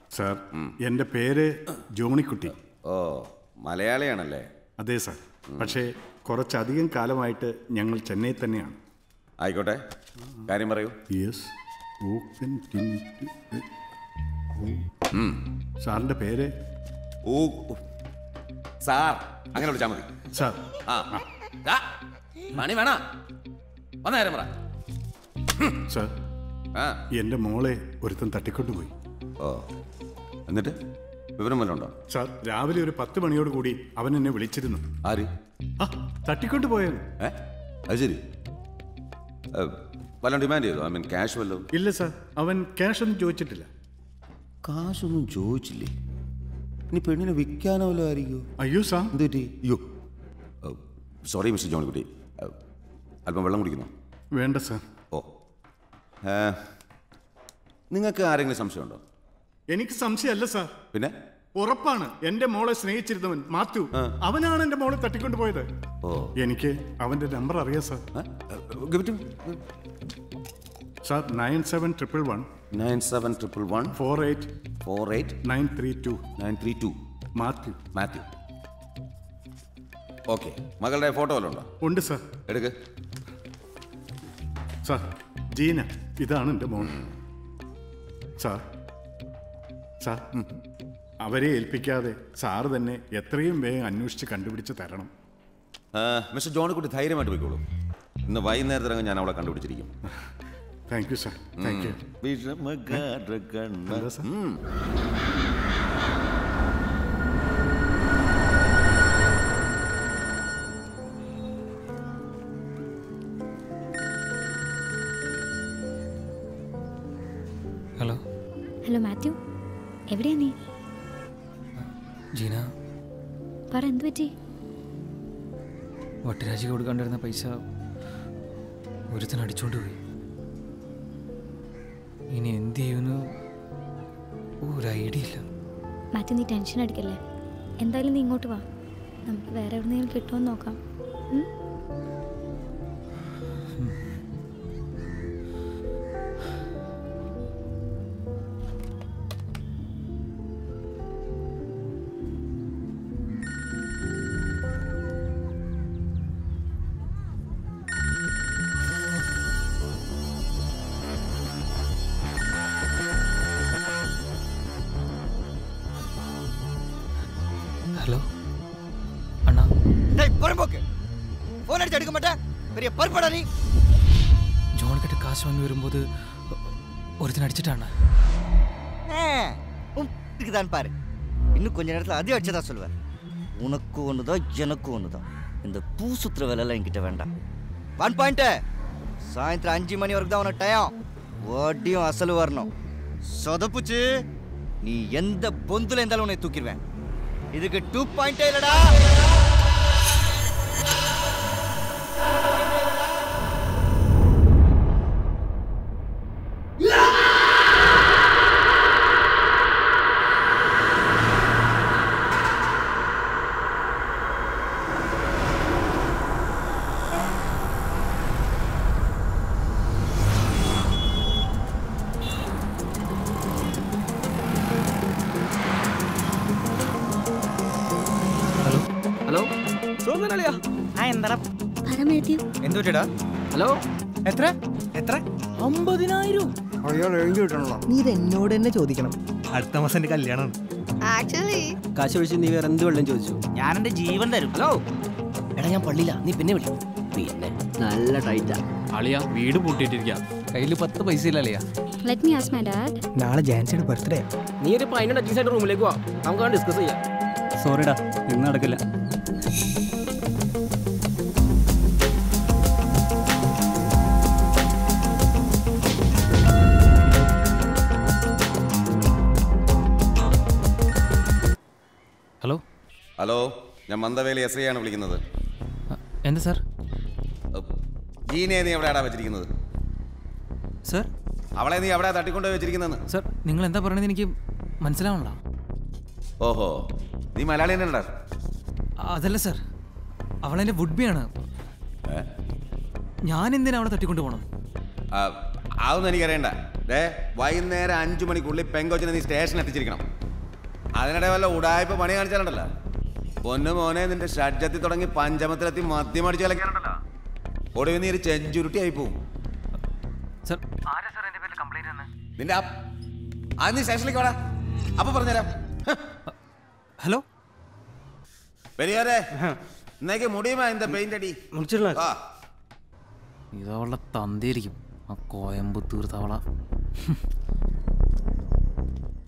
Sir എൻ്റെ പേര് ജോണിക്കുട്ടി ഓ മലയാളിയാണല്ലേ അതെ സാർ പക്ഷേ കുറച്ചധികം കാലമായിട്ട് ഞങ്ങൾ ചെന്നൈ തന്നെയാണ് ആയിക്കോട്ടെ കാര്യം പറയൂ യെസ് ഓപ്പൻ സാറിൻ്റെ പേര് ഊ സാർ അങ്ങനെ വിളിച്ചാൽ മതി സാർ ആ ദാ, പണി വേണ വന്ന കാര്യം പറ സാർ ആ എൻ്റെ മോളെ ഒരുത്തൻ തട്ടിക്കൊണ്ടുപോയി ഓ എന്നിട്ട് വിവരം വല്ലതും ഉണ്ടോ സാർ രാവിലെ ഒരു പത്ത് മണിയോട് കൂടി അവൻ എന്നെ വിളിച്ചിരുന്നു ആര് ആ തട്ടിക്കൊണ്ടുപോയെന്ന് ഏ അത് ശരി ഏ, വല്ലതും ഡിമാൻഡ് ചെയ്തോ ഐ മീൻ ക്യാഷ് വല്ലതും ഇല്ല സാർ അവൻ ക്യാഷ് ഒന്നും ചോദിച്ചിട്ടില്ല കാശൊന്നും ചോദിച്ചില്ലേ ഇനി പെണ്ണിനെ വിൽക്കാനോ വല്ലതും ആയിരിക്കുമോ അയ്യോ സാർ എന്ത് പറ്റി അയ്യോ സോറി മിസ്റ്റർ ജോണിക്കുട്ടി ഏ, അല്പം വെള്ളം കുടിക്കുന്നു വേണ്ട സാർ ഓ ഏ, നിങ്ങൾക്ക് ആരെങ്കിലും സംശയമുണ്ടോ എനിക്ക് സംശയമല്ല സാർ പിന്നെ ഉറപ്പാണ് എന്റെ മോളെ സ്നേഹിച്ചിരുന്നവൻ മാത്യു അവനാണ് എന്റെ മോളെ തട്ടിക്കൊണ്ടുപോയത് ഓ എനിക്ക് അവന്റെ നമ്പർ അറിയാം sir gift sir nine seven triple one nine seven triple one four eight four eight nine three two nine three two Mathew Mathew okay മകളുടെ ഫോട്ടോ വല്ലതും ഉണ്ടോ ഉണ്ട് സാർ എടുക്ക് സാർ ജീന ഇതാണ് എൻ്റെ മോൾ സാർ സാർ അവരെ ഏൽപ്പിക്കാതെ സാറ് തന്നെ എത്രയും വേഗം അന്വേഷിച്ച് കണ്ടുപിടിച്ച് തരണം ആ, മിസ്റ്റർ ജോണിക്കുട്ടി ധൈര്യമായിട്ട് പോയിക്കോളൂ ഇന്ന് വൈകുന്നേരത്തിനകം ഞാൻ അവളെ കണ്ടുപിടിച്ചിരിക്കും thank you sir thank you വിഷമകാരകണ്ണ. എന്താ സാർ? ഉം. ഹലോ ഹലോ മാത്യു എവിടെയാ നീ ജീന പറ എന്ത് പറ്റി വട്ടിരാജി കൊടുക്കാണ്ടിരുന്ന പൈസ ഒരുത്തൻ അടിച്ചോണ്ട് പോയി ഇനി എന്ത് ചെയ്യുന്നു ഒരു ഐഡിയ ഇല്ല മാത്യു നീ ടെൻഷൻ അടിക്കല്ലേ എന്തായാലും നീ ഇങ്ങോട്ട് വാ നമുക്ക് വേറെ എവിടെന്നെങ്കിലും കിട്ടുമോ നോക്കാം ഉം? ஹலோ அண்ணா டேய் புறம்போக்கு ஃபோன் அடிச்சு எடுக்க மாட்டேன் பெரிய பருப்படா நீ ஜோன் கிட்ட காசு வாங்கி வரும்போது ஒருத்தன் அடிச்சிட்டாண்ணா இருக்குதான் பாரு இன்னும் கொஞ்ச நேரத்தில் அதே அடிச்சதா சொல்லுவேன் உனக்கு ஒண்ணுதான் எனக்கு ஒண்ணுதான் இந்த பூ சுத்துற வேலைலாம் என்கிட்ட வேண்டாம் ஒன் பாயிண்ட் சாயந்தரம் அஞ்சு மணி வரைக்கும் தான் உனக்கு டயம் வட்டியும் அசலு வரணும் சொதப்புச்சு நீ எந்த பொந்துல இருந்தாலும் உன்னை தூக்கிடுவேன் இதுக்கு டூ பாயிண்டே இல்லடா ഹലോ സോമനളിയാ ആ എന്താടാ പറ മാത്യു എന്ത് പറ്റിയടാ ഹലോ എത്ര എത്ര അമ്പതിനായിരം അയാൾ എഴുതി വിട്ടണല്ലോ നീ ഇത് എന്നോട് തന്നെ ചോദിക്കണം അടുത്ത മാസം എന്റെ കല്യാണം ആക്ച്വലി കാശ് ഒഴിച്ച് നീ വേറെ എന്ത് വെള്ളം ചോദിച്ചു ഞാൻ എന്റെ ജീവൻ തരും ഹലോ എടാ ഞാൻ പള്ളിയില്ല നീ പിന്നെ വിളി പിന്നെ നല്ല ടൈറ്റാ അളിയ വീട് പൂട്ടിയിട്ടിരിക്കാം കയ്യിൽ പത്ത് പൈസ ഇല്ല അല്ലയാ let me ask my dad നാളെ ജാൻസിയുടെ ബർത്ത്ഡേ നീ ഒരു പൈനട്ട് ടച്ചിങ് ആയിട്ട് റൂമിലേക്ക് വാ നമുക്ക് ഡിസ്കസ് ചെയ്യാം സോറിടാ ഇന്ന് നടക്കില്ല ഹലോ ഹലോ ഞാൻ മന്ദവേലി എസ് ഐ ആണ് വിളിക്കുന്നത് എന്താ സാർ ജീനയെ നീ എവിടെയാടാ വെച്ചിരിക്കുന്നത് സാർ അവളെ നീ എവിടെയാ തട്ടിക്കൊണ്ടുപോയി വെച്ചിരിക്കുന്നതെന്ന് സാർ നിങ്ങൾ എന്താ പറയണത് എനിക്ക് മനസ്സിലാവണല്ലോ ഓഹോ നീ മലയാളി തന്നെയല്ലടാ അതല്ല സാർ അവളെൻ്റെ വുഡ്ബിയാണ് ഏ? ഞാൻ എന്തിനാ അവളെ തട്ടിക്കൊണ്ട് പോകണം ആ, അതൊന്നും എനിക്കറിയണ്ട ദേ വൈകുന്നേരം അഞ്ചു മണിക്കുള്ളിൽ പെങ്കൊച്ചിനെ നീ സ്റ്റേഷനിൽ എത്തിച്ചിരിക്കണം അതിനിടെ വല്ല ഉടായ്പ പണി കാണിച്ചാലുണ്ടല്ലോ പൊന്നു മോനെ നിന്റെ ഷഡ്ജത്തിൽ തുടങ്ങി പഞ്ചമത്തിലെത്തി മദ്യം അടിച്ച് കളിക്കാനുണ്ടല്ലോ ഒടുവിൽ നീ ഒരു ചെഞ്ചുരുട്ടി ആയി പോവും സർ നിന്റെ അപ്പ്- അത് നീ സ്റ്റേഷനിലേക്ക് വാടാ അപ്പൊ പറഞ്ഞുതരാം ഹ്. ഹലോ പെരിയാരെ ഇന്നേക്ക് മുടിയുമാ இந்த പെയിന്റ് അടി முடிச்சிடலாம் ആ ഇതവളുടെ തന്തയായിരിക്കും ആ കോയമ്പത്തൂർ തവള